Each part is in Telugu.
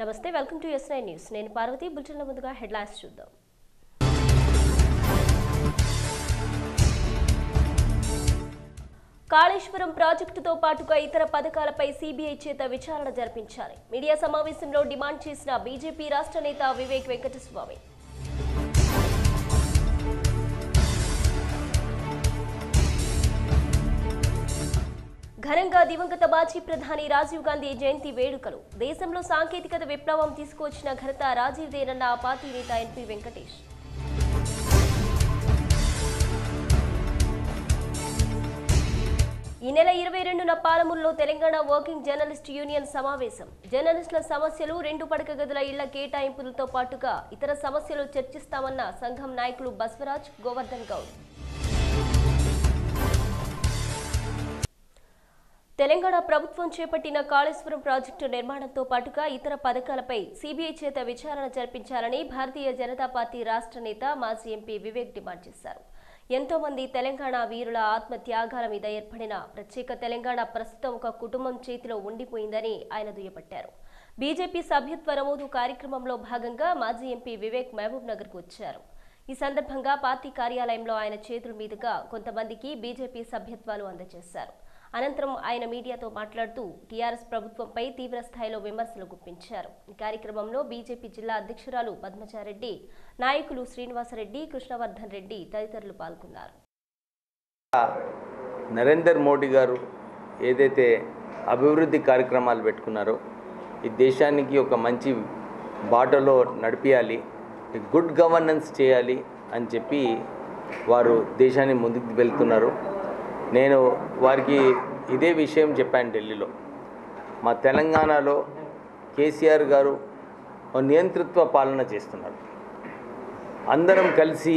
నమస్తే welcome to S nine news నేను పార్వతి బులెటిన్ల ముందుగా హెడ్లైన్స్ చూద్దాం కాళేశ్వరం ప్రాజెక్టుతో పాటుగా ఇతర పథకాలపై సీబీఐ చేత విచారణ జరిపించాలి మీడియా సమావేశంలో డిమాండ్ చేసిన బీజేపీ రాష్ట్ర నేత వివేక్ వెంకటస్వామి ఘనంగా దివంగత మాజీ ప్రధాని రాజీవ్ గాంధీ జయంతి వేడుకలు దేశంలో సాంకేతికత విప్లవం తీసుకువచ్చిన ఘనత రాజీవ్ దేనన్న ఆ పార్టీ నేత ఎన్పీ వెంకటేష్ ఈ నెల ఇరవై రెండున పాలమూరులో తెలంగాణ వర్కింగ్ జర్నలిస్ట్ యూనియన్ సమావేశం జర్నలిస్టుల సమస్యలు రెండు పడక గదుల ఇళ్ల కేటాయింపులతో పాటుగా ఇతర సమస్యలు చర్చిస్తామన్న సంఘం నాయకులు బస్వరాజ్ గోవర్ధన్ గౌడ్ తెలంగాణ ప్రభుత్వం చేపట్టిన కాళేశ్వరం ప్రాజెక్టు నిర్మాణంతో పాటుగా ఇతర పథకాలపై సీబీఐ చేత విచారణ జరిపించాలని భారతీయ జనతా పార్టీ రాష్ట్ర నేత మాజీ ఎంపీ వివేక్ డిమాండ్ చేశారు ఎంతో మంది తెలంగాణ వీరుల ఆత్మ త్యాగాల మీద ఏర్పడిన ప్రత్యేక తెలంగాణ ప్రస్తుతం ఒక కుటుంబం చేతిలో ఉండిపోయిందని ఆయన దుయ్యబట్టారు బీజేపీ సభ్యత్వ నమోదు కార్యక్రమంలో భాగంగా మాజీ ఎంపీ వివేక్ మహబూబ్ నగర్కు వచ్చారు ఈ సందర్భంగా పార్టీ కార్యాలయంలో ఆయన చేతుల మీదుగా కొంతమందికి బీజేపీ సభ్యత్వాలు అందజేశారు అనంతరం ఆయన మీడియాతో మాట్లాడుతూ టీఆర్ఎస్ ప్రభుత్వంపై తీవ్ర స్థాయిలో విమర్శలు గుప్పించారు ఈ కార్యక్రమంలో బీజేపీ జిల్లా అధ్యక్షురాలు పద్మచారెడ్డి నాయకులు శ్రీనివాసరెడ్డి కృష్ణవర్ధన్ రెడ్డి తదితరులు పాల్గొన్నారు నరేందర్ మోడీ గారు ఏదైతే అభివృద్ధి కార్యక్రమాలు పెట్టుకున్నారో ఈ దేశానికి ఒక మంచి బాటలో నడిపించాలి గుడ్ గవర్నెన్స్ చేయాలి అని చెప్పి వారు దేశాన్ని ముందుకు వెళ్తున్నారు నేను వారికి ఇదే విషయం చెప్పాను ఢిల్లీలో మా తెలంగాణలో కేసీఆర్ గారు ఓ నియంతృత్వ పాలన చేస్తున్నారు అందరం కలిసి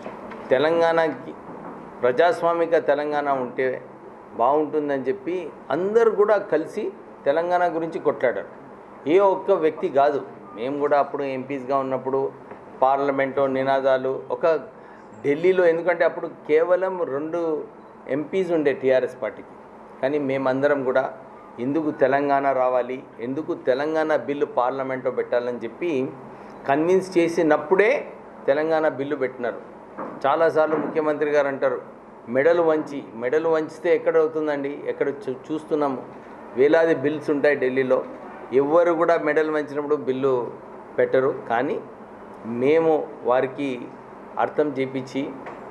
తెలంగాణకి ప్రజాస్వామిక తెలంగాణ ఉంటే బాగుంటుందని చెప్పి అందరూ కూడా కలిసి తెలంగాణ గురించి కొట్లాడారు ఏ ఒక్క వ్యక్తి కాదు మేము కూడా అప్పుడు ఎంపీస్గా ఉన్నప్పుడు పార్లమెంటు నినాదాలు ఒక ఢిల్లీలో ఎందుకంటే అప్పుడు కేవలం రెండు ఎంపీస్ ఉండే టీఆర్ఎస్ పార్టీకి కానీ మేమందరం కూడా ఎందుకు తెలంగాణ రావాలి ఎందుకు తెలంగాణ బిల్లు పార్లమెంట్లో పెట్టాలని చెప్పి కన్విన్స్ చేసినప్పుడే తెలంగాణ బిల్లు పెట్టినారు చాలాసార్లు ముఖ్యమంత్రి గారు అంటారు మెడలు వంచి మెడలు వంచితే ఎక్కడ అవుతుందండి ఎక్కడ చూ చూస్తున్నాము వేలాది బిల్స్ ఉంటాయి ఢిల్లీలో ఎవ్వరు కూడా మెడలు వంచినప్పుడు బిల్లు పెట్టరు కానీ మేము వారికి అర్థం చేపించి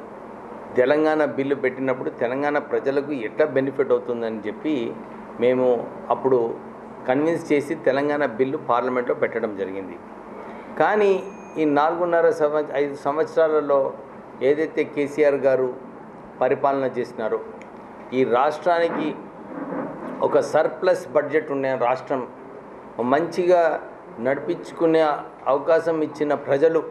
తెలంగాణ బిల్లు పెట్టినప్పుడు తెలంగాణ ప్రజలకు ఎట్లా బెనిఫిట్ అవుతుందని చెప్పి మేము అప్పుడు కన్విన్స్ చేసి తెలంగాణ బిల్లు పార్లమెంట్లో పెట్టడం జరిగింది కానీ ఈ నాలుగున్నర సంవ ఐదు సంవత్సరాలలో ఏదైతే కేసీఆర్ గారు పరిపాలన చేసినారో ఈ రాష్ట్రానికి ఒక సర్ప్లస్ బడ్జెట్ ఉన్న రాష్ట్రం మంచిగా నడిపించుకునే అవకాశం ఇచ్చిన ప్రజలు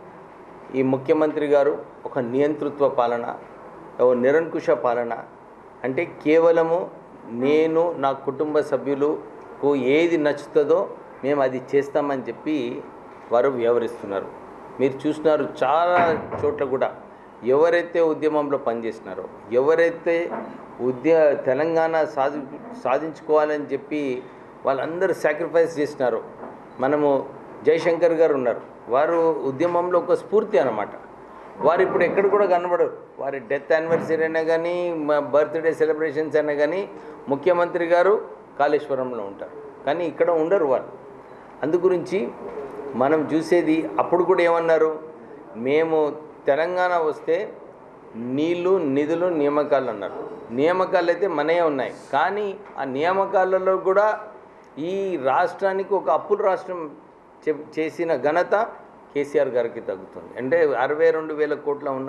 ఈ ముఖ్యమంత్రి గారు ఒక నియంతృత్వ పాలన ఓ నిరంకుశ పాలన అంటే కేవలము నేను నా కుటుంబ సభ్యులకు ఏది నచ్చుతుందో మేము అది చేస్తామని చెప్పి వారు వ్యవహరిస్తున్నారు మీరు చూసినారు చాలా చోట్ల కూడా ఎవరైతే ఉద్యమంలో పనిచేసినారో ఎవరైతే ఉద్య తెలంగాణ సాధి సాధించుకోవాలని చెప్పి వాళ్ళందరూ సాక్రిఫైస్ చేసినారో మనము జయశంకర్ గారు ఉన్నారు వారు ఉద్యమంలో ఒక స్ఫూర్తి అన్నమాట వారు ఇప్పుడు ఎక్కడ కూడా కనబడరు వారి డెత్ యానివర్సరీ అయినా కానీ బర్త్డే సెలబ్రేషన్స్ అయినా కానీ ముఖ్యమంత్రి గారు కాళేశ్వరంలో ఉంటారు కానీ ఇక్కడ ఉండరు వాళ్ళు అందు గురించి మనం చూసేది అప్పుడు కూడా ఏమన్నారు మేము తెలంగాణ వస్తే నీళ్లు నిధులు నియామకాలు అన్నారు నియామకాలు అయితే మనయే ఉన్నాయి కానీ ఆ నియామకాలలో కూడా ఈ రాష్ట్రానికి ఒక అప్పుల రాష్ట్రం చె- చేసిన ఘనత కేసీఆర్ గారికి తగ్గుతుంది అంటే అరవై రెండు వేల కోట్ల ఉన్న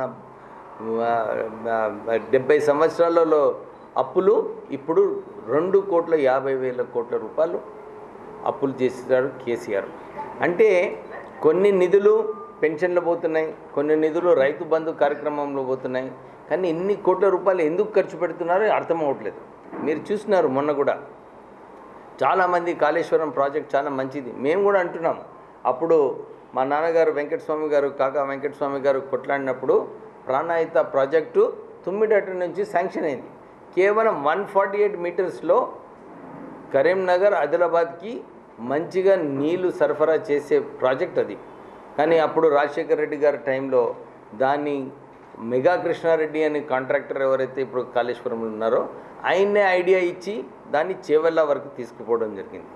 ఆ, ఆ, డెబ్బై సంవత్సరాలలో అప్పులు ఇప్పుడు రెండు కోట్ల యాభై వేల కోట్ల రూపాయలు అప్పులు చేస్తారు కేసీఆర్ అంటే కొన్ని నిధులు పెన్షన్లు పోతున్నాయి కొన్ని నిధులు రైతు బంధు కార్యక్రమంలో పోతున్నాయి కానీ ఇన్ని కోట్ల రూపాయలు ఎందుకు ఖర్చు పెడుతున్నారో అర్థం అవ్వట్లేదు మీరు చూసినారు మొన్న కూడా చాలామంది కాళేశ్వరం ప్రాజెక్ట్ చాలా మంచిది మేము కూడా అంటున్నాము అప్పుడు మా నాన్నగారు వెంకటస్వామి గారు కాకా వెంకటస్వామి గారు కొట్లాడినప్పుడు ప్రాణాయిత ప్రాజెక్టు తుమ్మిడట నుంచి శాంక్షన్ అయింది కేవలం వన్ ఫార్టీ ఎయిట్ మీటర్స్లో కరీంనగర్ ఆదిలాబాద్కి మంచిగా నీళ్లు సరఫరా చేసే ప్రాజెక్ట్ అది కానీ అప్పుడు రాజశేఖర రెడ్డి గారి టైంలో దాన్ని మెగా కృష్ణారెడ్డి అనే కాంట్రాక్టర్ ఎవరైతే ఇప్పుడు కాళేశ్వరంలో ఉన్నారో ఆయన్నే ఐడియా ఇచ్చి దాన్ని చేవెళ్ళ వరకు తీసుకుపోవడం జరిగింది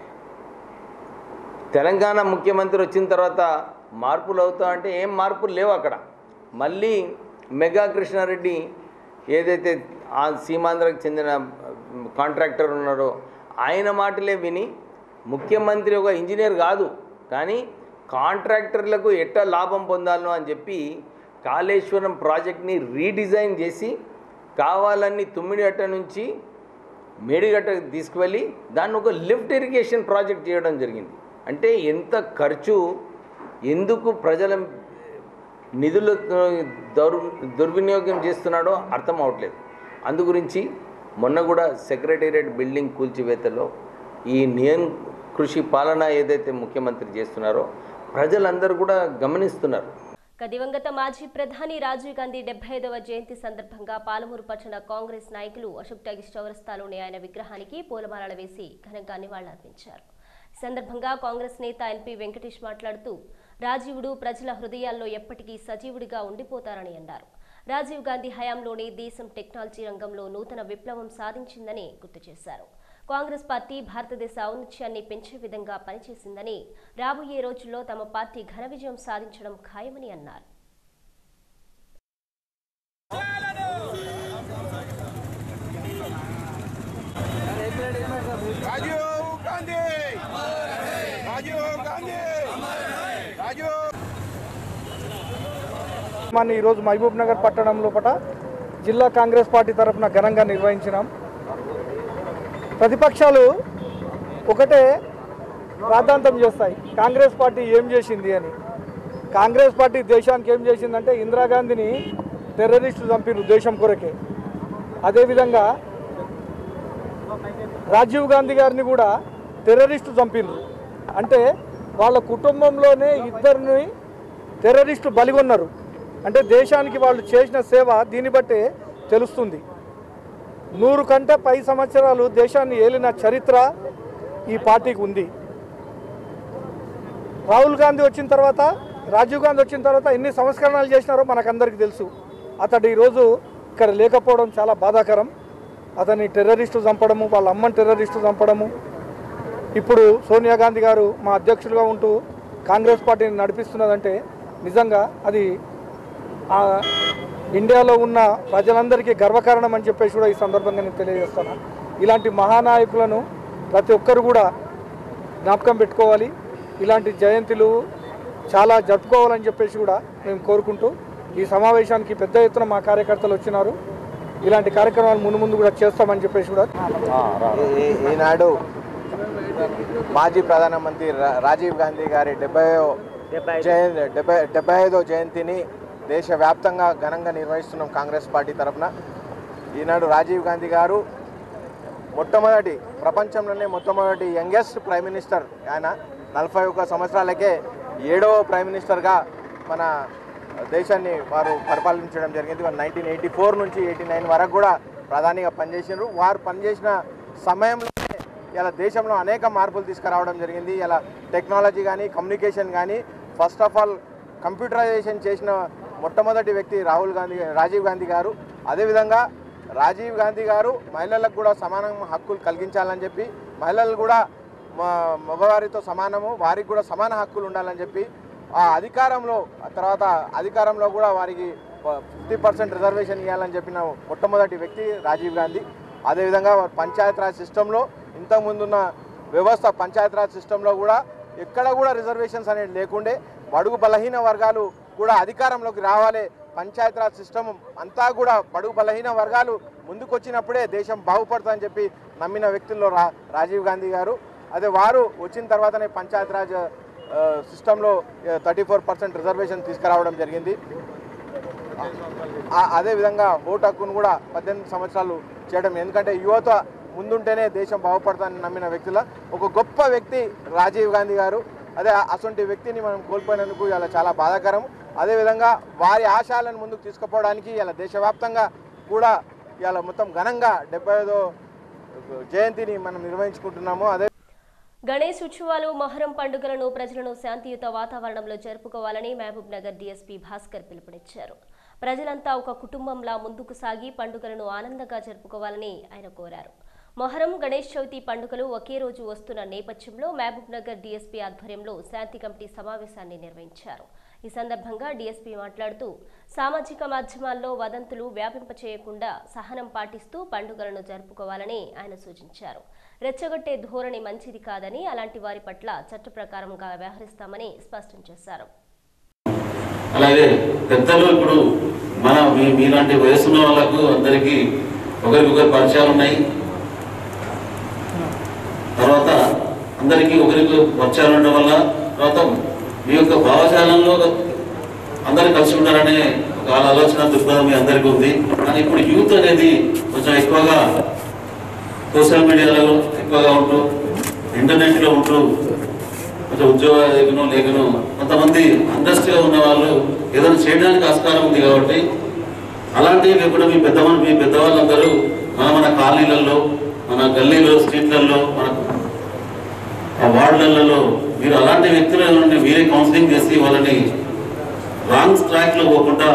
తెలంగాణ ముఖ్యమంత్రి వచ్చిన తర్వాత మార్పులు అవుతా అంటే ఏం మార్పులు లేవు అక్కడ మళ్ళీ మెగా కృష్ణారెడ్డి ఏదైతే ఆ సీమాంధ్రకు చెందిన కాంట్రాక్టర్ ఉన్నారో ఆయన మాటలే విని ముఖ్యమంత్రి ఒక ఇంజనీర్ కాదు కానీ కాంట్రాక్టర్లకు ఎట్లా లాభం పొందాలో అని చెప్పి కాళేశ్వరం ప్రాజెక్ట్ని రీడిజైన్ చేసి కావాలని తుమ్మిడిగట్ట నుంచి మేడిగట్టకు తీసుకువెళ్ళి దాన్ని ఒక లిఫ్ట్ ఇరిగేషన్ ప్రాజెక్ట్ చేయడం జరిగింది అంటే ఎంత ఖర్చు ఎందుకు ప్రజల నిధులు దౌర్ దుర్వినియోగం చేస్తున్నాడో అర్థం అవట్లేదు అందు గురించి మొన్న కూడా సెక్రటేరియట్ బిల్డింగ్ కూల్చివేతలో ఈ నియం కృషి పాలన ఏదైతే ముఖ్యమంత్రి చేస్తున్నారో ప్రజలందరూ కూడా గమనిస్తున్నారు ఇక దివంగత మాజీ ప్రధాని రాజీవ్ గాంధీ డెబ్బై ఐదవ జయంతి సందర్భంగా పాలమూరు పట్టణ కాంగ్రెస్ నాయకులు అశోక్ టగిస్ చౌరస్తాలోని ఆయన విగ్రహానికి పూలమాలలు వేసి ఘనంగా నివాళులర్పించారు ఈ సందర్భంగా కాంగ్రెస్ నేత ఎన్పి వెంకటేష్ మాట్లాడుతూ రాజీవుడు ప్రజల హృదయాల్లో ఎప్పటికీ సజీవుడిగా ఉండిపోతారని అన్నారు రాజీవ్ గాంధీ హయాంలోనే దేశం టెక్నాలజీ రంగంలో నూతన విప్లవం సాధించిందని గుర్తు చేశారు కాంగ్రెస్ పార్టీ భారతదేశ ఔన్నత్యాన్ని పెంచే విధంగా పనిచేసిందని రాబోయే రోజుల్లో తమ పార్టీ ఘన విజయం సాధించడం ఖాయమని అన్నారు రాజీవ్ గాంధీ రాజీవ్ గాంధీ రాజీవ్ మన ఈరోజు మహబూబ్ నగర్ పట్టణం లోపల జిల్లా కాంగ్రెస్ పార్టీ తరఫున ఘనంగా నిర్వహించినాం ప్రతిపక్షాలు ఒకటే ప్రాధాంతం చేస్తాయి కాంగ్రెస్ పార్టీ ఏం చేసింది అని కాంగ్రెస్ పార్టీ దేశానికి ఏం చేసిందంటే ఇందిరాగాంధీని టెర్రరిస్టులు చంపిరు దేశం కొరకే అదేవిధంగా రాజీవ్ గాంధీ గారిని కూడా టెర్రరిస్టు చంపినరు అంటే వాళ్ళ కుటుంబంలోనే ఇద్దరిని టెర్రరిస్టు బలిగొన్నారు అంటే దేశానికి వాళ్ళు చేసిన సేవ దీన్ని బట్టే తెలుస్తుంది నూరు కంటే పై సంవత్సరాలు దేశాన్ని ఏలిన చరిత్ర ఈ పార్టీకి ఉంది రాహుల్ గాంధీ వచ్చిన తర్వాత రాజీవ్ గాంధీ వచ్చిన తర్వాత ఎన్ని సంస్కరణలు చేసినారో మనకందరికీ తెలుసు అతడు ఈరోజు ఇక్కడ లేకపోవడం చాలా బాధాకరం అతన్ని టెర్రరిస్టు చంపడము వాళ్ళ అమ్మని టెర్రరిస్టు చంపడము ఇప్పుడు సోనియా గాంధీ గారు మా అధ్యక్షులుగా ఉంటూ కాంగ్రెస్ పార్టీని నడిపిస్తున్నదంటే నిజంగా అది ఆ ఇండియాలో ఉన్న ప్రజలందరికీ గర్వకారణం అని చెప్పేసి కూడా ఈ సందర్భంగా నేను తెలియజేస్తాను ఇలాంటి మహానాయకులను ప్రతి ఒక్కరు కూడా జ్ఞాపకం పెట్టుకోవాలి ఇలాంటి జయంతులు చాలా జరుపుకోవాలని చెప్పేసి కూడా మేము కోరుకుంటూ ఈ సమావేశానికి పెద్ద ఎత్తున మా కార్యకర్తలు వచ్చినారు ఇలాంటి కార్యక్రమాలు ముందు ముందు కూడా చేస్తామని చెప్పేసి కూడా ఈ- ఈనాడు మాజీ ప్రధానమంత్రి రా- రాజీవ్ గాంధీ గారి డెబ్బై జయంతి డెబ్బై డెబ్బై ఐదో జయంతిని దేశవ్యాప్తంగా ఘనంగా నిర్వహిస్తున్నాం కాంగ్రెస్ పార్టీ తరఫున ఈనాడు రాజీవ్ గాంధీ గారు మొట్టమొదటి ప్రపంచంలోనే మొట్టమొదటి యంగెస్ట్ ప్రైమ్ మినిస్టర్ ఆయన నలభై ఒక్క సంవత్సరాలకే ఏడవ ప్రైమ్ మినిస్టర్గా మన దేశాన్ని వారు పరిపాలించడం జరిగింది నైన్టీన్ ఎయిటీ ఫోర్ నుంచి ఎయిటీ నైన్ వరకు కూడా ప్రధానిగా పనిచేసినారు వారు పనిచేసిన సమయంలోనే ఇలా దేశంలో అనేక మార్పులు తీసుకురావడం జరిగింది ఇలా టెక్నాలజీ కానీ కమ్యూనికేషన్ కానీ ఫస్ట్ ఆఫ్ ఆల్ కంప్యూటరైజేషన్ చేసిన మొట్టమొదటి వ్యక్తి రాహుల్ గాంధీ రాజీవ్ గాంధీ గారు అదేవిధంగా రాజీవ్ గాంధీ గారు మహిళలకు కూడా సమాన హక్కులు కలిగించాలని చెప్పి మహిళలు కూడా మ- మగవారితో సమానము వారికి కూడా సమాన హక్కులు ఉండాలని చెప్పి ఆ అధికారంలో ఆ తర్వాత అధికారంలో కూడా వారికి ఫిఫ్టీ పర్సెంట్ రిజర్వేషన్ ఇవ్వాలని చెప్పిన మొట్టమొదటి వ్యక్తి రాజీవ్ గాంధీ అదేవిధంగా వారు పంచాయతీరాజ్ సిస్టంలో ఇంతకుముందున్న వ్యవస్థ పంచాయతీరాజ్ సిస్టంలో కూడా ఎక్కడ కూడా రిజర్వేషన్స్ అనేది లేకుండే బడుగు బలహీన వర్గాలు కూడా అధికారంలోకి రావాలి పంచాయతీరాజ్ సిస్టమ్ అంతా కూడా బడుగు బలహీన వర్గాలు ముందుకొచ్చినప్పుడే దేశం బాగుపడుతుందని చెప్పి నమ్మిన వ్యక్తుల్లో రా రాజీవ్ గాంధీ గారు అదే వారు వచ్చిన తర్వాతనే పంచాయతీరాజ్ ఆ, సిస్టంలో థర్టీ ఫోర్ పర్సెంట్ రిజర్వేషన్ తీసుకురావడం జరిగింది ఆ- అదేవిధంగా ఓటు హక్కును కూడా పద్దెనిమిది సంవత్సరాలు చేయడం ఎందుకంటే యువత ముందుంటేనే దేశం బాగుపడుతుందని నమ్మిన వ్యక్తుల ఒక గొప్ప వ్యక్తి రాజీవ్ గాంధీ గారు అదే అటువంటి వ్యక్తిని మనం కోల్పోయినందుకు ఇలా చాలా బాధాకరం అదేవిధంగా వారి ఆశయాలను ముందుకు తీసుకుపోవడానికి ఇలా దేశవ్యాప్తంగా కూడా ఇలా మొత్తం ఘనంగా డెబ్బై ఐదో జయంతిని మనం నిర్వహించుకుంటున్నాము అదే గణేష్ ఉత్సవాలు మొహరం పండుగలను ప్రజలను శాంతియుత వాతావరణంలో జరుపుకోవాలని మహబూబ్ నగర్ డీఎస్పీ భాస్కర్ పిలుపునిచ్చారు ప్రజలంతా ఒక కుటుంబంలా ముందుకు సాగి పండుగలను ఆనందంగా జరుపుకోవాలని ఆయన కోరారు మొహరం గణేష్ చవితి పండుగలు ఒకే రోజు వస్తున్న నేపథ్యంలో మహబూబ్ నగర్ డీఎస్పీ ఆధ్వర్యంలో శాంతి కమిటీ సమావేశాన్ని నిర్వహించారు ఈ సందర్భంగా డీఎస్పీ మాట్లాడుతూ సామాజిక మాధ్యమాల్లో వదంతులు వ్యాపింపచేయకుండా సహనం పాటిస్తూ పండుగలను జరుపుకోవాలని ఆయన సూచించారు రెచ్చగొట్టే ధోరణి మంచిది కాదని అలాంటి వారి పట్ల చట్ట ప్రకారంగా వ్యవహరిస్తామని స్పష్టం చేశారు అలాగే పెద్దలు ఇప్పుడు మన మీ మీలాంటి వయసున్న వాళ్ళకు అందరికీ ఒకరికొకరు పరిచయాలు ఉన్నాయి తర్వాత అందరికీ ఒకరికి పరిచయాలు ఉండడం వల్ల తర్వాత మీ యొక్క భావజాలంలో అందరు కలిసి ఉండాలనే ఒక ఆలోచన దృక్పథం మీ అందరికీ ఉంది కానీ ఇప్పుడు యూత్ అనేది కొంచెం ఎక్కువగా సోషల్ మీడియాలో ఎక్కువగా ఉంటూ ఇంటర్నెట్లో ఉంటూ కొంచెం ఉద్యోగ లేఖను లేఖను కొంతమంది అండస్ట్గా ఉన్న వాళ్ళు ఏదైనా చేయడానికి ఆస్కారం ఉంది కాబట్టి అలాంటివి లేకుండా మీ పెద్ద మీ పెద్దవాళ్ళందరూ మన మన కాలనీలలో మన గల్లీలో స్ట్రీట్లలో మన ఆ వార్డులలో మీరు అలాంటి వ్యక్తుల నుండి మీరే కౌన్సిలింగ్ చేసి వాళ్ళని రాంగ్ ట్రాక్ లో పోకుండా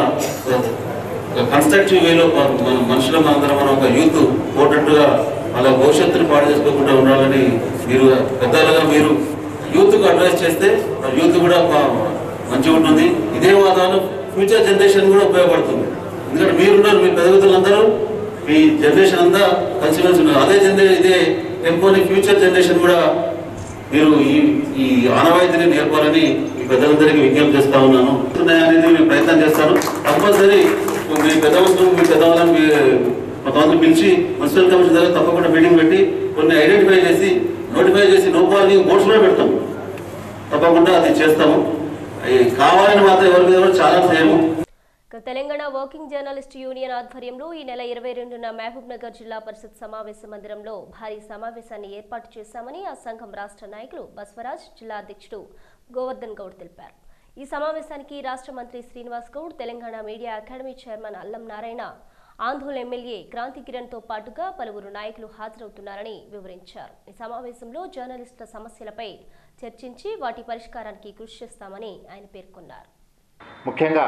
ఒక కన్స్ట్రక్టివ్ వేలో మన మనుషుల అందరం మనం ఒక యూత్ పోటట్టుగా వాళ్ళ భవిష్యత్తుని పాడు చేసుకోకుండా ఉండాలని మీరు పెద్దలుగా మీరు యూత్ కు అడ్వైస్ చేస్తే యూత్ కూడా ప- మంచిగా ఉంటుంది ఇదే వాతావరణం ఫ్యూచర్ జనరేషన్ కూడా ఉపయోగపడుతుంది ఎందుకంటే మీరున్నారు మీ పెద్దలందరూ మీ జనరేషన్ అంతా కలిసిమెలిసి ఉన్నారు అదే జనరేషన్ ఇదే టెంపోని ఫ్యూచర్ జనరేషన్ కూడా మీరు ఈ ఈ ఆనవాయితీని నేర్పాలని మీ పెద్దలందరికీ విజ్ఞప్తి చేస్తా ఉన్నాను అనేది నేను ప్రయత్నం చేస్తాను కంపల్సరీ మీ పెద్దవంతులు మీ పెద్దవాళ్ళని మీ కొంతమంది పిలిచి మున్సిపల్ కమిషన్ దగ్గర తప్పకుండా మీటింగ్ పెట్టి కొన్ని ఐడెంటిఫై చేసి నోటిఫై చేసి నో పార్కింగ్ బోర్డ్స్ కూడా పెడతాం తప్పకుండా అది చేస్తాము అవి కావాలని మాత్రం ఎవరి మీద కూడా చాలా చేయము ఇక తెలంగాణ వర్కింగ్ జర్నలిస్ట్ యూనియన్ ఆధ్వర్యంలో ఈ నెల ఇరవై రెండున మహబూబ్ నగర్ జిల్లా పరిషత్ సమావేశ మందిరంలో భారీ సమావేశాన్ని ఏర్పాటు చేశామని ఆ సంఘం రాష్ట్ర నాయకులు బస్వరాజ్ జిల్లా అధ్యక్షుడు గోవర్ధన్ గౌడ్ తెలిపారు ఈ సమావేశానికి రాష్ట్ర మంత్రి Srinivas Goud Telangana media academy chairman Allam Narayana ఆందోళన ఎమ్మెల్యే క్రాంతి కిరణ్ తో పాటుగా పలువురు నాయకులు హాజరవుతున్నారని వివరించారు ఈ సమావేశంలో జర్నలిస్టుల సమస్యలపై చర్చించి వాటి పరిష్కారానికి కృషి చేస్తామని ఆయన పేర్కొన్నారు ముఖ్యంగా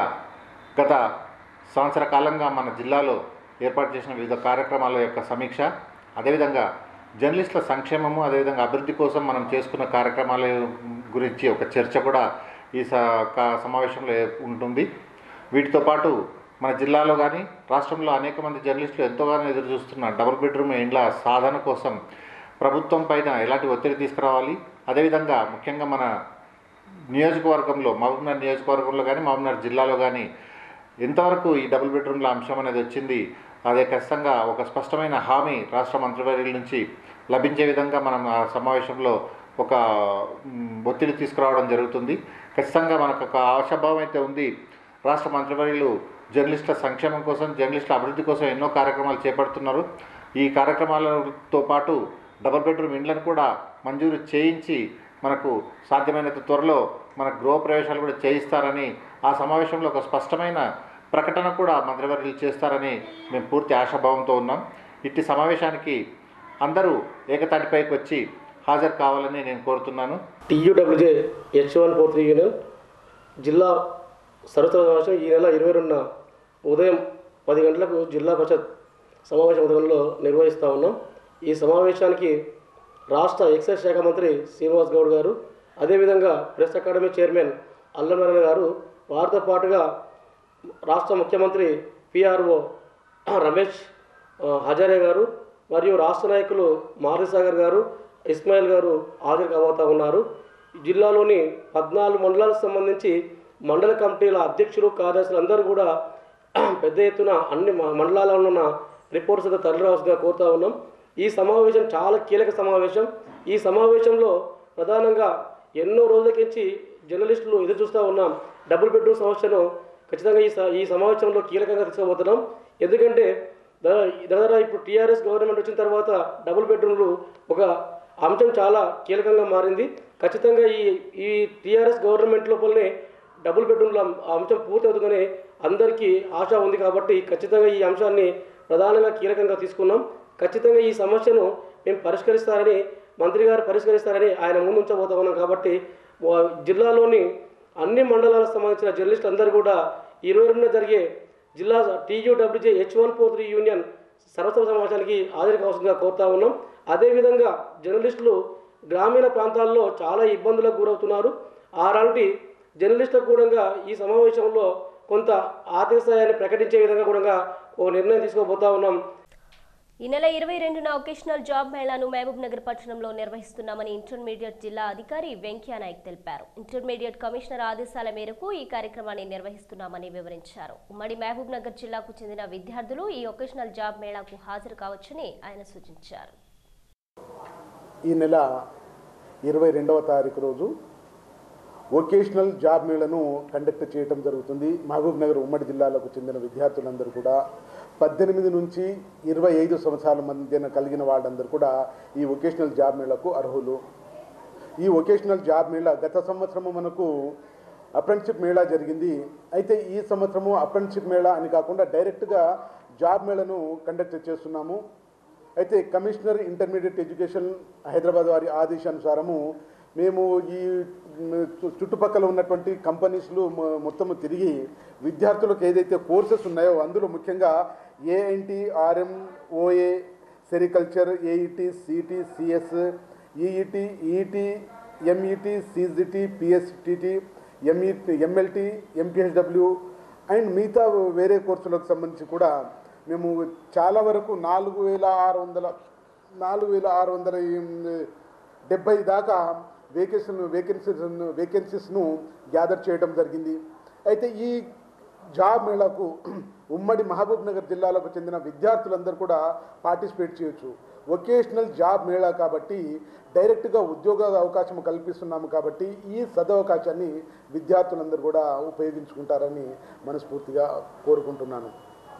గత సంవత్సర కాలంగా మన జిల్లాలో ఏర్పాటు చేసిన వివిధ కార్యక్రమాల యొక్క సమీక్ష అదేవిధంగా జర్నలిస్టుల సంక్షేమము అదేవిధంగా అభివృద్ధి కోసం మనం చేసుకున్న కార్యక్రమాల గురించి ఒక చర్చ కూడా ఈ స కా- సమావేశంలో ఏ- ఉంటుంది వీటితో పాటు మన జిల్లాలో కానీ రాష్ట్రంలో అనేక మంది జర్నలిస్టులు ఎంతోగానో ఎదురు చూస్తున్న డబుల్ బెడ్రూమ్ ఇండ్ల సాధన కోసం ప్రభుత్వం పైన ఎలాంటి ఒత్తిడి తీసుకురావాలి అదేవిధంగా ముఖ్యంగా మన నియోజకవర్గంలో మహబూబ్నగర్ నియోజకవర్గంలో కానీ మహబూబ్నగర్ జిల్లాలో కానీ ఎంతవరకు ఈ డబుల్ బెడ్రూమ్ల అంశం అనేది వచ్చింది అదే ఖచ్చితంగా ఒక స్పష్టమైన హామీ రాష్ట్ర మంత్రివర్యుల నుంచి లభించే విధంగా మనం ఆ సమావేశంలో ఒక మ్, ఒత్తిడి తీసుకురావడం జరుగుతుంది ఖచ్చితంగా మనకు ఒక ఆశాభావం అయితే ఉంది రాష్ట్ర మంత్రివర్యులు జర్నలిస్టుల సంక్షేమం కోసం జర్నలిస్టుల అభివృద్ధి కోసం ఎన్నో కార్యక్రమాలు చేపడుతున్నారు ఈ కార్యక్రమాలతో పాటు డబుల్ బెడ్రూమ్ ఇండ్లను కూడా మంజూరు చేయించి మనకు సాధ్యమైనంత త్వరలో మన గృహ ప్రవేశాలు కూడా చేయిస్తారని ఆ సమావేశంలో ఒక స్పష్టమైన ప్రకటన కూడా మంత్రివర్యులు చేస్తారని మేము పూర్తి ఆశాభావంతో ఉన్నాం ఇట్టి సమావేశానికి అందరూ ఏకతాటిపైకి వచ్చి హాజరు కావాలని నేను కోరుతున్నాను TUWJ H one four three union జిల్లా సర్వత్ర సమావేశం ఈ నెల ఇరవై రెండున ఉదయం పది గంటలకు జిల్లా పరిషత్ సమావేశ మందిరంలో నిర్వహిస్తూ ఉన్నాం ఈ సమావేశానికి రాష్ట్ర ఎక్సైజ్ శాఖ మంత్రి శ్రీనివాస్ గౌడ్ గారు అదేవిధంగా ప్రెస్ అకాడమీ చైర్మన్ అల్లనారాయణ గారు వారితో పాటుగా రాష్ట్ర ముఖ్యమంత్రి పిఆర్ఓ రమేష్ ఆ, హజారే గారు మరియు రాష్ట్ర నాయకులు మారుసాగర్ గారు ఇస్మాయిల్ గారు హాజరు కాబోతా ఉన్నారు ఈ జిల్లాలోని పద్నాలుగు మండలాలకు సంబంధించి మండల కమిటీల అధ్యక్షులు కార్యదర్శులు అందరూ కూడా పెద్ద ఎత్తున అన్ని మ- మండలాలలో ఉన్న రిపోర్ట్స్ అంతా తరలిరావాల్సిందిగా కోరుతా ఉన్నాం ఈ సమావేశం చాలా కీలక సమావేశం ఈ సమావేశంలో ప్రధానంగా ఎన్నో రోజులకించి జర్నలిస్టులు ఎదురు చూస్తూ ఉన్నాం డబుల్ బెడ్రూమ్ సమస్యను ఖచ్చితంగా ఈ స- ఈ సమావేశంలో కీలకంగా తీసుకోబోతున్నాం ఎందుకంటే దా- దాదాపు ఇప్పుడు టీఆర్ఎస్ గవర్నమెంట్ వచ్చిన తర్వాత డబుల్ బెడ్రూమ్లు ఒక అంశం చాలా కీలకంగా మారింది ఖచ్చితంగా ఈ ఈ టీఆర్ఎస్ గవర్నమెంట్ లోపలనే డబుల్ బెడ్రూమ్ల అంశం పూర్తి అవుతుందని అందరికీ ఆశ ఉంది కాబట్టి ఖచ్చితంగా ఈ అంశాన్ని ప్రధానంగా కీలకంగా తీసుకున్నాం ఖచ్చితంగా ఈ సమస్యను మేము పరిష్కరిస్తారని మంత్రి గారు పరిష్కరిస్తారని ఆయన ముందుంచబోతా ఉన్నాం కాబట్టి వా- జిల్లాలోని అన్ని మండలాలకు సంబంధించిన జర్నలిస్టులు అందరూ కూడా ఇరవై రెండున జరిగే జిల్లా TUWJ H one four three union సర్వసభ సమావేశానికి హాజరు కావాల్సిందిగా కోరుతా ఉన్నాం అదేవిధంగా జర్నలిస్టులు గ్రామీణ ప్రాంతాల్లో చాలా ఇబ్బందులకు గురవుతున్నారు అలాంటి జర్నలిస్టులకు కూడా ఈ సమావేశంలో కొంత ఆర్థిక సహాయాన్ని ప్రకటించే విధంగా కూడా ఓ నిర్ణయం తీసుకోబోతా ఉన్నాం ఈ నెల ఇరవై రెండున ఒకేషనల్ జాబ్ మేళాను మహబూబ్ నగర్ పట్టణంలో నిర్వహిస్తున్నామని ఇంటర్మీడియట్ జిల్లా అధికారి వెంకయ్య నాయక్ తెలిపారు ఇంటర్మీడియట్ కమిషనర్ ఆదేశాల మేరకు ఈ కార్యక్రమాన్ని నిర్వహిస్తున్నామని వివరించారు ఉమ్మడి మహబూబ్ నగర్ జిల్లాకు చెందిన విద్యార్థులు ఈ ఒకేషనల్ జాబ్ మేళాకు హాజరు కావచ్చని ఆయన సూచించారు ఈ నెల ఇరవై రెండవ తారీఖు రోజు వొకేషనల్ జాబ్ మేళను కండక్ట్ చేయడం జరుగుతుంది మహబూబ్ నగర్ ఉమ్మడి జిల్లాలకు చెందిన విద్యార్థులందరూ కూడా పద్దెనిమిది నుంచి ఇరవై ఐదు సంవత్సరాల మధ్యన కలిగిన వాళ్ళందరూ కూడా ఈ వొకేషనల్ జాబ్ మేళకు అర్హులు ఈ వొకేషనల్ జాబ్ మేళా గత సంవత్సరము మనకు అప్రెంటిషిప్ మేళా జరిగింది అయితే ఈ సంవత్సరము అప్రెంటిషిప్ మేళా అని కాకుండా డైరెక్ట్గా జాబ్ మేళను కండక్ట్ చేస్తున్నాము అయితే కమిషనర్ ఇంటర్మీడియట్ ఎడ్యుకేషన్ హైదరాబాద్ వారి ఆదేశానుసారము మేము ఈ మ్, చు- చుట్టుపక్కల ఉన్నటువంటి కంపెనీస్లు మొ- మొత్తము తిరిగి విద్యార్థులకు ఏదైతే కోర్సెస్ ఉన్నాయో అందులో ముఖ్యంగా ANT RM OA sericulture AET CT CS EET EET MET CGT PSTT MET MLT MPHW and మిగతా వేరే కోర్సులకు సంబంధించి కూడా మేము చాలా వరకు నాలుగు వేల ఆరు వందల నాలుగు వేల ఆరు వందల డెబ్బై దాకా వేకెన్సీ వేకెన్సీస్ వేకెన్సీస్ను గ్యాదర్ చేయడం జరిగింది అయితే ఈ జాబ్ మేళాకు ఉమ్మడి మహబూబ్ నగర్ జిల్లాలకు చెందిన విద్యార్థులందరూ కూడా పార్టిసిపేట్ చేయొచ్చు వొకేషనల్ జాబ్ మేళా కాబట్టి డైరెక్ట్గా ఉద్యోగ అవకాశం కల్పిస్తున్నాము కాబట్టి ఈ సదవకాశాన్ని విద్యార్థులందరూ కూడా ఉపయోగించుకుంటారని మనస్ఫూర్తిగా కోరుకుంటున్నాను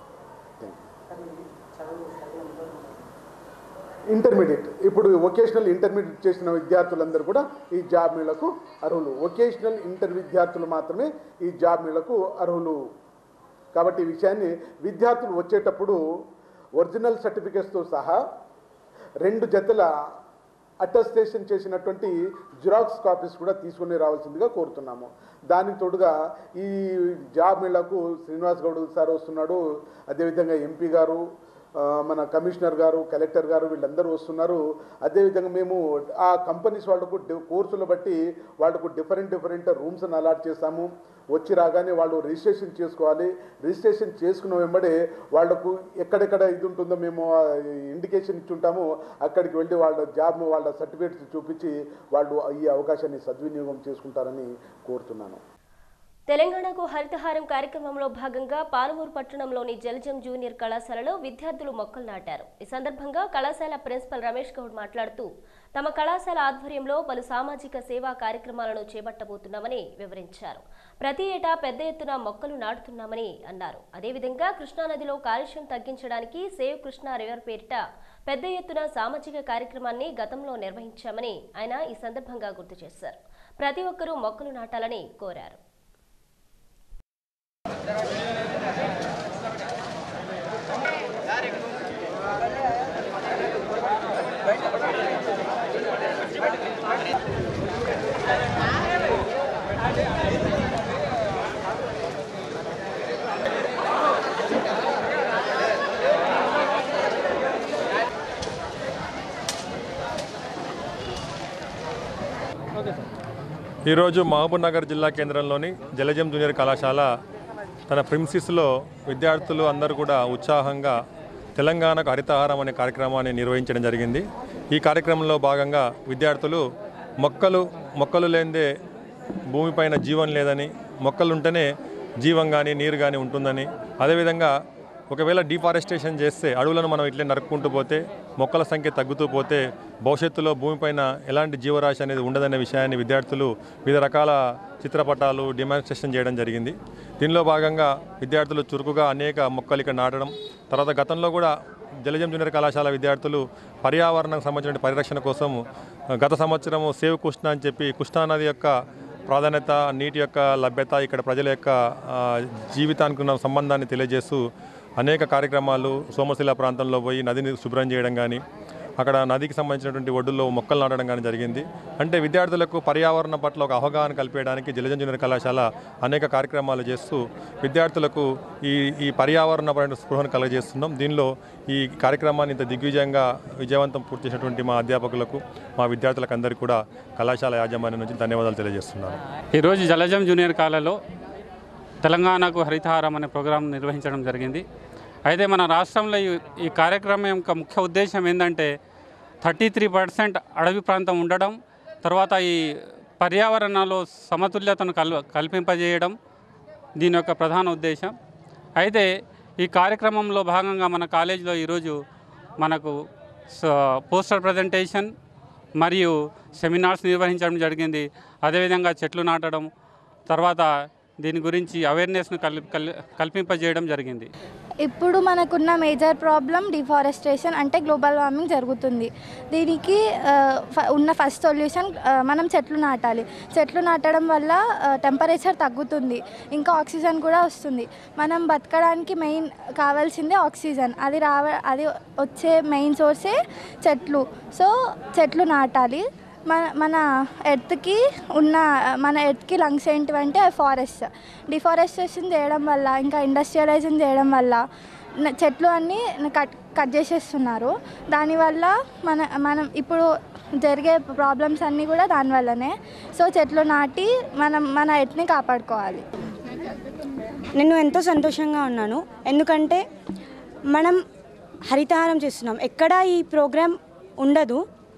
ఇంటర్మీడియట్ ఇప్పుడు వొకేషనల్ ఇంటర్మీడియట్ చేసిన విద్యార్థులందరూ కూడా ఈ జాబ్ మేళకు అర్హులు వొకేషనల్ ఇంటర్ విద్యార్థులు మాత్రమే ఈ జాబ్ మేళకు అర్హులు కాబట్టి ఈ విషయాన్ని విద్యార్థులు వచ్చేటప్పుడు ఒరిజినల్ సర్టిఫికేట్స్తో సహా రెండు జతల అటెస్టేషన్ చేసినటువంటి జిరాక్స్ కాపీస్ కూడా తీసుకుని రావాల్సిందిగా కోరుతున్నాము దానికి తోడుగా ఈ జాబ్ మేళకు శ్రీనివాస్ గౌడ్ సార్ వస్తున్నాడు అదేవిధంగా ఎంపీ గారు ఆ, మన కమిషనర్ గారు కలెక్టర్ గారు వీళ్ళందరూ వస్తున్నారు అదేవిధంగా మేము ఆ కంపెనీస్ వాళ్ళకు డి- కోర్సులు బట్టి వాళ్ళకు డిఫరెంట్ డిఫరెంట్ రూమ్స్ అలాట్ చేస్తాము వచ్చి రాగానే వాళ్ళు రిజిస్ట్రేషన్ చేసుకోవాలి రిజిస్ట్రేషన్ చేసుకున్న వెంబడే వాళ్లకు ఎక్కడెక్కడ ఇది ఉంటుందో మేము ఇండికేషన్ ఇచ్చి ఉంటాము అక్కడికి వెళ్ళి వాళ్ళ జాబ్ వాళ్ళ సర్టిఫికేట్స్ చూపించి వాళ్ళు ఈ అవకాశాన్ని సద్వినియోగం చేసుకుంటారని కోరుతున్నాను తెలంగాణకు హరితహారం కార్యక్రమంలో భాగంగా పాలమూరు పట్టణంలోని జలజం జూనియర్ కళాశాలలో విద్యార్థులు మొక్కలు నాటారు ఈ సందర్భంగా కళాశాల ప్రిన్సిపల్ రమేష్ గౌడ్ మాట్లాడుతూ తమ కళాశాల ఆధ్వర్యంలో పలు సామాజిక సేవా కార్యక్రమాలను చేపట్టబోతున్నామని వివరించారు ప్రతి ఏటా పెద్ద ఎత్తున మొక్కలు నాటుతున్నామని అన్నారు అదేవిధంగా కృష్ణానదిలో కాలుష్యం తగ్గించడానికి సేవ్ కృష్ణా రివర్ పేరిట పెద్ద ఎత్తున సామాజిక కార్యక్రమాన్ని గతంలో నిర్వహించామని ఆయన ఈ సందర్భంగా గుర్తు చేశారు ప్రతి ఒక్కరూ మొక్కలు నాటాలని కోరారు ఈరోజు మహబూబ్ నగర్ జిల్లా కేంద్రంలోని జలజం జూనియర్ కళాశాల తన ప్రిన్సిస్లో విద్యార్థులు అందరూ కూడా ఉత్సాహంగా తెలంగాణకు హరితహారం అనే కార్యక్రమాన్ని నిర్వహించడం జరిగింది ఈ కార్యక్రమంలో భాగంగా విద్యార్థులు మొక్కలు మొక్కలు లేనిదే భూమిపైన జీవం లేదని మొక్కలు ఉంటేనే జీవం కానీ నీరు కానీ ఉంటుందని అదేవిధంగా ఒకవేళ డిఫారెస్టేషన్ చేస్తే అడవులను మనం ఇట్లే నరుక్కుంటూ పోతే మొక్కల సంఖ్య తగ్గుతూ పోతే భవిష్యత్తులో భూమిపైన ఎలాంటి జీవరాశి అనేది ఉండదనే విషయాన్ని విద్యార్థులు వివిధ రకాల చిత్రపటాలు డిమాన్స్ట్రేషన్ చేయడం జరిగింది దీనిలో భాగంగా విద్యార్థులు చురుకుగా అనేక మొక్కలు ఇక్కడ నాటడం తర్వాత గతంలో కూడా జలజం జూనియర్ కళాశాల విద్యార్థులు పర్యావరణం సంబంధించిన పరిరక్షణ కోసం గత సంవత్సరం సేవ్ కృష్ణ అని చెప్పి కృష్ణానది యొక్క ప్రాధాన్యత నీటి యొక్క లభ్యత ఇక్కడ ప్రజల యొక్క ఆ, జీవితానికి ఉన్న సంబంధాన్ని తెలియజేస్తూ అనేక కార్యక్రమాలు సోమశిల ప్రాంతంలో పోయి నదిని శుభ్రం చేయడం కానీ అక్కడ నదికి సంబంధించినటువంటి ఒడ్డుల్లో మొక్కలు నాటడం కానీ జరిగింది అంటే విద్యార్థులకు పర్యావరణ పట్ల ఒక అవగాహన కల్పించడానికి జలజం జూనియర్ కళాశాల అనేక కార్యక్రమాలు చేస్తూ విద్యార్థులకు ఈ ఈ పర్యావరణ పరమైన స్పృహను కలగజేస్తున్నాం దీనిలో ఈ కార్యక్రమాన్ని ఇంత దిగ్విజయంగా విజయవంతం పూర్తి చేసినటువంటి మా అధ్యాపకులకు మా విద్యార్థులకు అందరికీ కూడా కళాశాల యాజమాన్యం నుంచి ధన్యవాదాలు తెలియజేస్తున్నాను ఈరోజు జలజం జూనియర్ కాలేజీలో తెలంగాణకు హరితహారం అనే ప్రోగ్రాం నిర్వహించడం జరిగింది అయితే మన రాష్ట్రంలో ఈ ఈ కార్యక్రమం యొక్క ముఖ్య ఉద్దేశం ఏంటంటే థర్టీ త్రీ పర్సెంట్ అడవి ప్రాంతం ఉండడం తర్వాత ఈ పర్యావరణంలో సమతుల్యతను కల్ కల్పింపజేయడం దీని యొక్క ప్రధాన ఉద్దేశం అయితే ఈ కార్యక్రమంలో భాగంగా మన కాలేజీలో ఈరోజు మనకు స- పోస్టర్ ప్రజెంటేషన్ మరియు సెమినార్స్ నిర్వహించడం జరిగింది అదేవిధంగా చెట్లు నాటడం తర్వాత దీని గురించి అవేర్నెస్ను కల్ కల్ కల్పింపజేయడం జరిగింది ఇప్పుడు మనకున్న మేజర్ ప్రాబ్లం డిఫారెస్టేషన్ అంటే గ్లోబల్ వార్మింగ్ జరుగుతుంది దీనికి ఆ, ఫ- ఉన్న ఫస్ట్ సొల్యూషన్ మనం చెట్లు నాటాలి చెట్లు నాటడం వల్ల టెంపరేచర్ తగ్గుతుంది ఇంకా ఆక్సిజన్ కూడా వస్తుంది మనం బతకడానికి మెయిన్ కావాల్సిందే ఆక్సిజన్ అది రావ అది వచ్చే మెయిన్ సోర్సే చెట్లు సో చెట్లు నాటాలి మన మన ఎర్త్కి ఉన్న మన ఎర్త్కి లంగ్స్ ఏంటివంటే ఫారెస్ట్ డిఫారెస్టేషన్ చేయడం వల్ల ఇంకా ఇండస్ట్రియలైజేషన్ చేయడం వల్ల న- చెట్లు అన్నీ కట్ కట్ చేసేస్తున్నారు దానివల్ల మన మనం ఇప్పుడు జరిగే ప్రాబ్లమ్స్ అన్నీ కూడా దానివల్లనే సో చెట్లు నాటి మనం మన ఎర్త్ని కాపాడుకోవాలి నేను ఎంతో సంతోషంగా ఉన్నాను ఎందుకంటే మనం హరితహారం చేస్తున్నాం ఎక్కడ ఈ ప్రోగ్రాం ఉండదు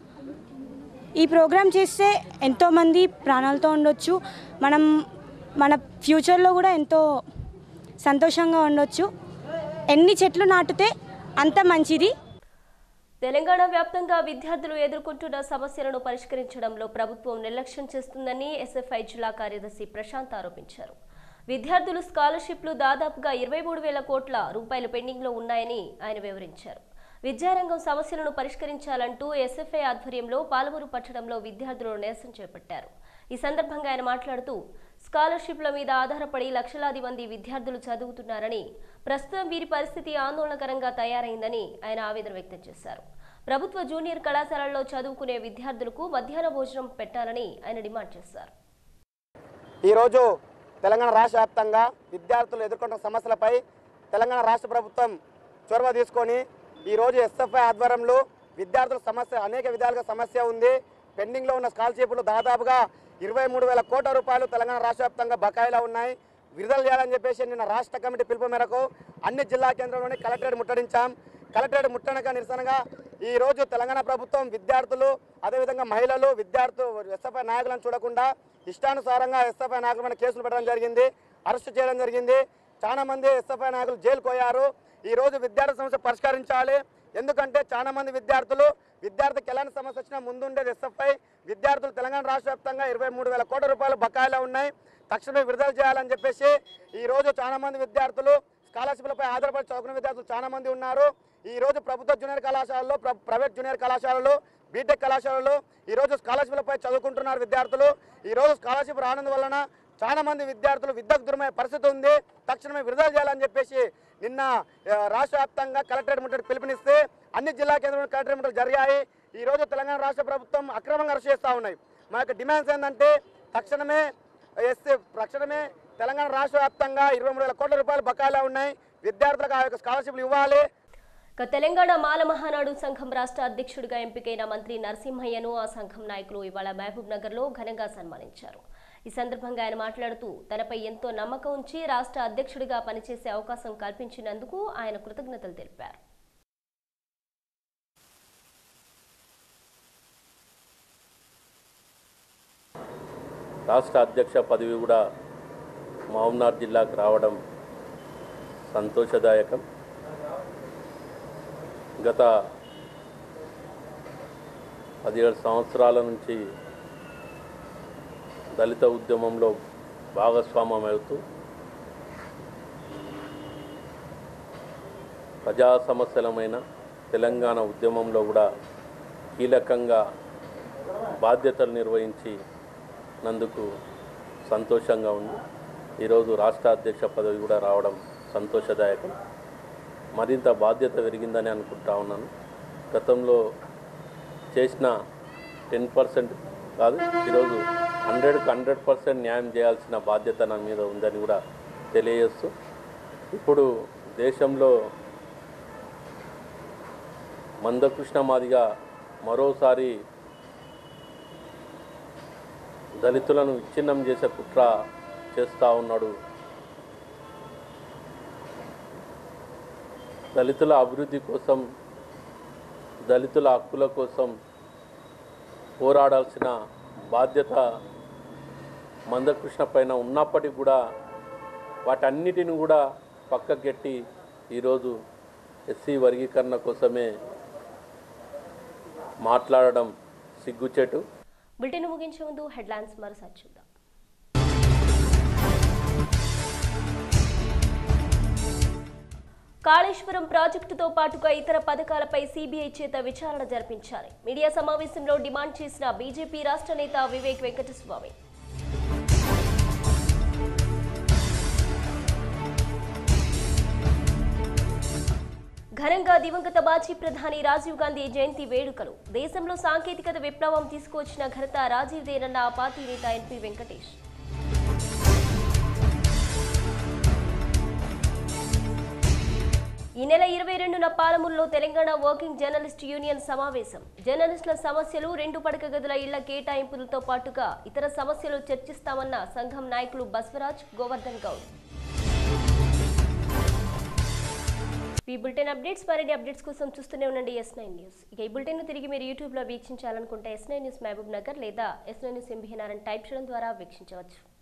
ఈ ప్రోగ్రాం చేస్తే ఎంతోమంది ప్రాణాలతో ఉండొచ్చు మనం మన ఫ్యూచర్లో కూడా ఎంతో సంతోషంగా ఉండొచ్చు ఎన్ని చెట్లు నాటితే అంత మంచిది తెలంగాణ వ్యాప్తంగా విద్యార్థులు ఎదుర్కొంటున్న సమస్యలను పరిష్కరించడంలో ప్రభుత్వం నిర్లక్ష్యం చేస్తుందని ఎస్ఎఫ్ఐ జిల్లా కార్యదర్శి ప్రశాంత్ ఆరోపించారు విద్యార్థులు స్కాలర్షిప్లు దాదాపుగా ఇరవై మూడు వేల కోట్ల రూపాయలు పెండింగ్లో ఉన్నాయని ఆయన వివరించారు విద్యారంగం సమస్యలను పరిష్కరించాలంటూ ఎస్ఎఫ్ఐ ఆధ్వర్యంలో పాలమూరు పట్టణంలో విద్యార్థులు నిరసన చేపట్టారు ఈ సందర్భంగా ఆయన మాట్లాడుతూ స్కాలర్షిప్ల మీద ఆధారపడి లక్షలాది మంది విద్యార్థులు చదువుతున్నారని ప్రస్తుతం వీరి పరిస్థితి ఆందోళనకరంగా తయారైందని ఆయన ఆవేదన వ్యక్తం చేశారు ప్రభుత్వ జూనియర్ కళాశాలల్లో చదువుకునే విద్యార్థులకు మధ్యాహ్న భోజనం పెట్టాలని ఆయన డిమాండ్ చేశారు ఈరోజు తెలంగాణ రాష్ట్ర వ్యాప్తంగా విద్యార్థులు ఎదుర్కొంటున్న సమస్యలపై తెలంగాణ రాష్ట్ర ప్రభుత్వం చొరవ తీసుకొని ఈరోజు ఎస్ఎఫ్ఐ ఆధ్వర్యంలో విద్యార్థుల సమస్య అనేక విధాలుగా సమస్య ఉంది పెండింగ్లో ఉన్న స్కాలర్షిప్లు దాదాపుగా ఇరవై మూడు వేల కోట్ల రూపాయలు తెలంగాణ రాష్ట్ర వ్యాప్తంగా బకాయిలో ఉన్నాయి విడుదల చేయాలని చెప్పేసి నిన్న రాష్ట్ర కమిటీ పిలుపు మేరకు అన్ని జిల్లా కేంద్రంలోని కలెక్టరేట్ ముట్టడించాం కలెక్టరేట్ ముట్టనక నిరసనగా ఈ రోజు తెలంగాణ ప్రభుత్వం విద్యార్థులు అదేవిధంగా మహిళలు విద్యార్థులు ఎస్ఎఫ్ఐ నాయకులను చూడకుండా ఇష్టానుసారంగా ఎస్ఎఫ్ఐ నాయకుల మీద కేసులు పెట్టడం జరిగింది అరెస్ట్ చేయడం జరిగింది చాలా మంది ఎస్ఎఫ్ఐ నాయకులు జైలుకు పోయారు ఈ రోజు విద్యార్థి సమస్య పరిష్కరించాలి ఎందుకంటే చాలా మంది విద్యార్థులు విద్యార్థికి ఎలాంటి సమస్య వచ్చినా ముందుండేది ఎస్ఎఫ్ఐ విద్యార్థులు తెలంగాణ రాష్ట్ర వ్యాప్తంగా ఇరవై మూడు వేల కోట్ల రూపాయలు బకాయిలో ఉన్నాయి తక్షణమే విడుదల చేయాలని చెప్పేసి ఈ రోజు చాలా మంది విద్యార్థులు స్కాలర్షిప్లపై ఆధారపడి చదువుకునే విద్యార్థులు చాలా మంది ఉన్నారు ఈ రోజు ప్రభుత్వ జూనియర్ కళాశాలలో ప్ర- ప్రైవేట్ జూనియర్ కళాశాలలు బీటెక్ కళాశాలలు ఈ రోజు స్కాలర్షిప్లపై చదువుకుంటున్నారు విద్యార్థులు ఈ రోజు స్కాలర్షిప్ రానందు వలన చాలా మంది విద్యార్థులు విద్యకు దూరమయ్యే పరిస్థితి ఉంది తక్షణమే విడుదల చేయాలని చెప్పేసి నిన్న ఆ, రాష్ట్ర వ్యాప్తంగా కలెక్టరేట్ ముట్టడి పిలుపునిస్తే అన్ని జిల్లా కేంద్రంలో కలెక్టరేట్ ముట్టడి జరిగాయి ఈ రోజు తెలంగాణ రాష్ట్ర ప్రభుత్వం అక్రమంగా అరెస్ట్ చేస్తూ ఉన్నాయి మా యొక్క డిమాండ్స్ ఏంటంటే తక్షణమే ఎస్సీ తక్షణమే తెలంగాణ రాష్ట్ర వ్యాప్తంగా ఇరవై మూడు వేల కోట్ల రూపాయలు బకాయిలా ఉన్నాయి విద్యార్థులకు ఆ యొక్క స్కాలర్షిప్లు ఇవ్వాలి ఇక తెలంగాణ మాల మహానాడు సంఘం రాష్ట్ర అధ్యక్షుడిగా ఎంపికైన మంత్రి నరసింహయ్యను ఆ సంఘం నాయకులు ఇవాళ మహబూబ్ నగర్లో ఘనంగా సన్మానించారు ఈ సందర్భంగా ఆయన మాట్లాడుతూ తనపై ఎంతో నమ్మకం ఉంచి రాష్ట్ర అధ్యక్షుడిగా పనిచేసే అవకాశం కల్పించినందుకు ఆయన కృతజ్ఞతలు తెలిపారు రాష్ట్ర అధ్యక్ష పదవి కూడా మహబూబ్నగర్ జిల్లాకు రావడం సంతోషదాయకం గత పదిహేడు సంవత్సరాల నుంచి దళిత ఉద్యమంలో భాగస్వామ్యం అవుతూ ప్రజా సమస్యలమైన తెలంగాణ ఉద్యమంలో కూడా కీలకంగా బాధ్యతలు నిర్వహించి నందుకు సంతోషంగా ఉంది ఈరోజు రాష్ట్ర అధ్యక్ష పదవి కూడా రావడం సంతోషదాయకం మరింత బాధ్యత పెరిగిందని అనుకుంటా ఉన్నాను గతంలో చేసిన టెన్ పర్సెంట్ కాదు ఈరోజు హండ్రెడ్కి హండ్రెడ్ పర్సెంట్ న్యాయం చేయాల్సిన బాధ్యత నా మీద ఉందని కూడా తెలియజేస్తూ ఇప్పుడు దేశంలో మందకృష్ణ మాదిగా మరోసారి దళితులను విచ్ఛిన్నం చేసే కుట్ర చేస్తూ ఉన్నాడు దళితుల అభివృద్ధి కోసం దళితుల హక్కుల కోసం పోరాడాల్సిన బాధ్యత మందకృష్ణ పైన ఉన్నప్పటికీ కూడా వాటన్నిటిని కూడా పక్కకెట్టి ఈరోజు ఎస్సీ వర్గీకరణ కోసమే మాట్లాడడం సిగ్గుచేటు బులెటిన్ ముగించే ముందు హెడ్లైన్స్ మరోసారి చూద్దాం కాళేశ్వరం ప్రాజెక్టుతో పాటుగా ఇతర పథకాలపై సీబీఐ చేత విచారణ జరిపించాలి మీడియా సమావేశంలో డిమాండ్ చేసిన బీజేపీ రాష్ట్ర నేత వివేక్ వెంకటస్వామి ఘనంగా దివంగత మాజీ ప్రధాని రాజీవ్ గాంధీ జయంతి వేడుకలు దేశంలో సాంకేతికత విప్లవం తీసుకువచ్చిన ఘనత రాజీవ్ దేనన్న ఆ పార్టీ నేత ఎన్పీ వెంకటేష్ ఈ నెల ఇరవై రెండున పాలమూరులో తెలంగాణ వర్కింగ్ జర్నలిస్ట్ యూనియన్ సమావేశం జర్నలిస్టుల సమస్యలు రెండు పడక గదుల ఇళ్ల కేటాయింపులతో పాటుగా ఇతర సమస్యలు చర్చిస్తామన్న సంఘం నాయకులు బస్వరాజ్ గోవర్ధన్ గౌడ్ ఈ బులెటిన్ అప్డేట్స్ మరిన్ని అప్డేట్స్ కోసం చూస్తూనే ఉండండి ఎస్ నైన్ న్యూస్ ఇక ఈ బులెటిన్ తిరిగి మీరు యూట్యూబ్లో వీక్షించాలనుకుంటే S nine news Mahabubnagar లేదా ఎస్ నైన్ న్యూస్ ఎంబీఎన్ఆర్ అని టైప్ చేయడం ద్వారా వీక్షించవచ్చు